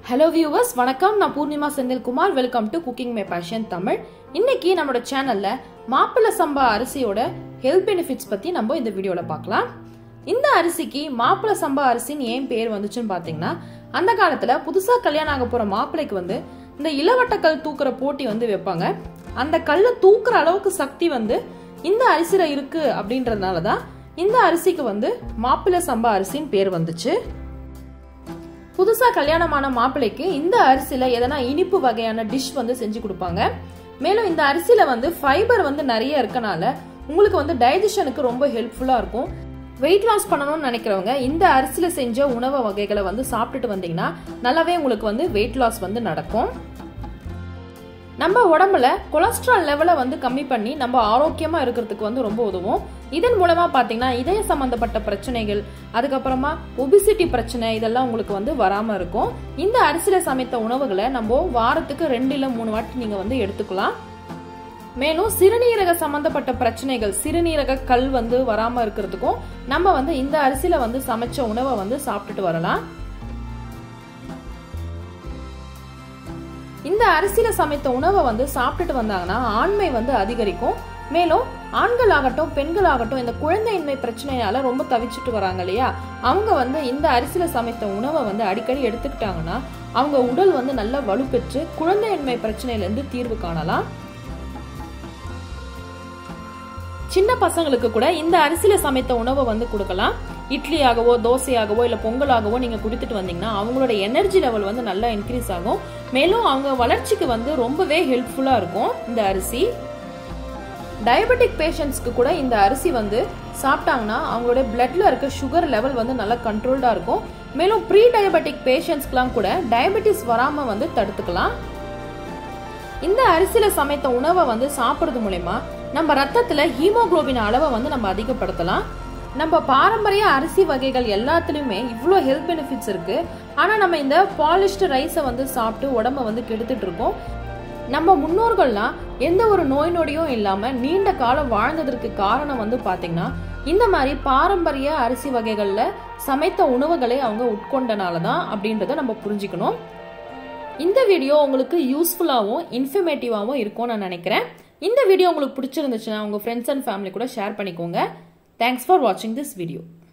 hello viewers வணக்கம் நான் Poornima Senthilkumar welcome to cooking my passion Tamil இன்னைக்கு நம்மளோட சேனல்ல மாப்பிள்ளை சம்பா அரிசியோட ஹெல்த் பெனிஃபிட்ஸ் பத்தி நம்ம இந்த வீடியோல பார்க்கலாம் இந்த அரிசிக்கு மாப்பிள்ளை சம்பா அரிசின்னு ஏன் பேர் வந்துச்சுன்னு பாத்தீங்கன்னா அந்த காலத்துல புதுசா கல்யாணம் ஆக போற மாப்பிள்ளைக்கு வந்து இந்த இளவட்டக்கல் தூக்குற போட்டி வந்து வைப்பாங்க அந்த கல்லை தூக்குற அளவுக்கு சக்தி வந்து இந்த அரிசியில இருக்கு அப்படின்றதுனால தான் இந்த அரிசிக்கு வந்து மாப்பிள்ளை சம்பா அரிசின்னு பேர் வந்துச்சு புதுசா கல்யாணமான மாப்பிள்ளைக்கு இந்த அரிசியில எதனா இனிப்பு வகையான டிஷ் வந்து செஞ்சு கொடுப்பாங்க மேலும் இந்த அரிசியில வந்து ஃபைபர் வந்து நிறைய இருக்கனால உங்களுக்கு வந்து டைஜஷனுக்கு ரொம்ப ஹெல்ப்ஃபுல்லா இருக்கும் வெயிட் லாஸ் பண்ணணும்னு நினைக்கிறவங்க இந்த அரிசியில செஞ்ச உணவு வகைகளை வந்து சாப்பிட்டுட்டு வந்தீங்கன்னா நல்லாவே உங்களுக்கு வந்து வெயிட் லாஸ் வந்து நடக்கும் நம்ம உடம்புல கொலஸ்ட்ரால் லெவலை வந்து கம்மி பண்ணி நம்ம ஆரோக்கியமா இருக்கிறதுக்கு வந்து ரொம்ப உதவும் இதன் மூலமா பாத்தீங்கன்னா இதய சம்பந்தப்பட்ட பிரச்சனைகள் அதுக்கப்புறமா ஒபிசிட்டி பிரச்சனை இதெல்லாம் உங்களுக்கு வந்து வராம இருக்கும் இந்த அரிசியில சமைத்த உணவுகளை நம்ம வாரத்துக்கு ரெண்டு இல்ல மூணு வாட்டி நீங்க வந்து எடுத்துக்கலாம் மேலும் சிறுநீரக சம்பந்தப்பட்ட பிரச்சனைகள் சிறுநீரக கல் வந்து வராம இருக்கிறதுக்கும் நம்ம வந்து இந்த அரிசியில வந்து சமைச்ச உணவை வந்து சாப்பிட்டுட்டு வரலாம் இந்த அரிசியில சமைத்த உணவை வந்து சாப்பிட்டுட்டு வந்தாங்கன்னா ஆண்மை வந்து அதிகரிக்கும் மேலும் ஆண்கள் ஆகட்டும் பெண்கள் ஆகட்டும் இந்த குழந்தையின்மை பிரச்சனையால ரொம்ப தவிச்சிட்டு வராங்க இல்லையா அவங்க வந்து இந்த அரிசியில சமைத்த உணவை வந்து அடிக்கடி எடுத்துக்கிட்டாங்கன்னா அவங்க உடல் வந்து நல்லா வலுப்பெற்று குழந்தையின்மை பிரச்சனையிலேருந்து தீர்வு காணலாம் சின்ன பசங்களுக்கு கூட இந்த அரிசியில சமைத்த உணவை வந்து கொடுக்கலாம் இட்லியாகவோ தோசையாகவோ இல்லை பொங்கலாகவோ நீங்கள் கொடுத்துட்டு வந்தீங்கன்னா அவங்களோட எனர்ஜி லெவல் வந்து நல்லா இன்க்ரீஸ் ஆகும் மேலும் அவங்க வளர்ச்சிக்கு வந்து ரொம்பவே ஹெல்ப்ஃபுல்லாக இருக்கும் இந்த அரிசி டயபெட்டிக் பேஷண்ட்ஸ்க்கு கூட இந்த அரிசி வந்து சாப்பிட்டாங்கன்னா அவங்களோட பிளட்ல இருக்க சுகர் லெவல் வந்து நல்லா கண்ட்ரோல்டாக இருக்கும் மேலும் ப்ரீ டயபெட்டிக் பேஷண்ட்ஸ்க்குலாம் கூட டயபெட்டிஸ் வராமல் வந்து தடுத்துக்கலாம் இந்த அரிசியில சமைத்த உணவை வந்து சாப்பிட்றது மூலயமா நம்ம ரத்தத்துல ஹீமோகுளோபின் அளவை வந்து நம்ம அதிகப்படுத்தலாம் நம்ம பாரம்பரிய அரிசி வகைகள் எல்லாத்துலயுமே இவ்வளோ ஹெல்த் பெனிஃபிட்ஸ் இருக்கு ஆனா நம்ம இந்த பாலிஷ்டு ரைஸை வந்து சாப்பிட்டு உடம்ப வந்து கெடுத்துட்டு இருக்கோம் நம்ம முன்னோர்கள்லாம் எந்த ஒரு நோய் நொடியும் இல்லாம நீண்ட காலம் வாழ்ந்ததற்கு காரணம் வந்து பாத்தீங்கன்னா இந்த மாதிரி பாரம்பரிய அரிசி வகைகள்ல சமைத்த உணவுகளை அவங்க உட்கொண்டனால தான் அப்படின்றத நம்ம புரிஞ்சுக்கணும் இந்த வீடியோ உங்களுக்கு யூஸ்ஃபுல்லாகவும் இன்ஃபர்மேட்டிவாகவும் இருக்கும்னு நான் நினைக்கிறேன் இந்த வீடியோ உங்களுக்கு பிடிச்சிருந்துச்சுன்னா உங்கள் ஃப்ரெண்ட்ஸ் அண்ட் ஃபேமிலி கூட ஷேர் பண்ணிக்கோங்க தேங்க்ஸ் ஃபார் வாட்சிங் திஸ் வீடியோ